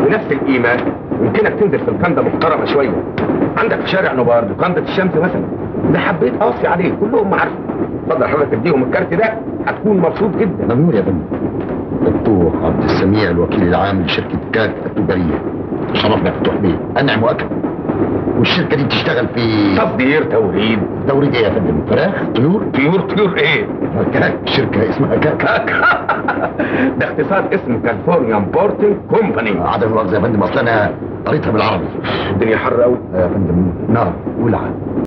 بنفس القيمه يمكنك تنزل في الكنده محترمه شويه عندك في شارع نوبارد وكنده الشمس مثلا ده حبيت اوصي عليه كلهم معارف اتفضل حضرتك اديهم الكارت ده هتكون مبسوط جدا ممنون يا فندم دكتور عبد السميع الوكيل العام لشركة كاك التجارية شرفنا يا فتوح بيه أنعم وأكرم والشركة دي بتشتغل في تصدير توريد توريد ايه يا فندم فراخ طيور طيور طيور ايه كاك شركة اسمها كاك كاك ده اختصار اسم كاليفورنيا بورتنج كومباني عدم المؤاخذة يا فندم أصل أنا قريتها بالعربي الدنيا حر قوي يا فندم نار ولعة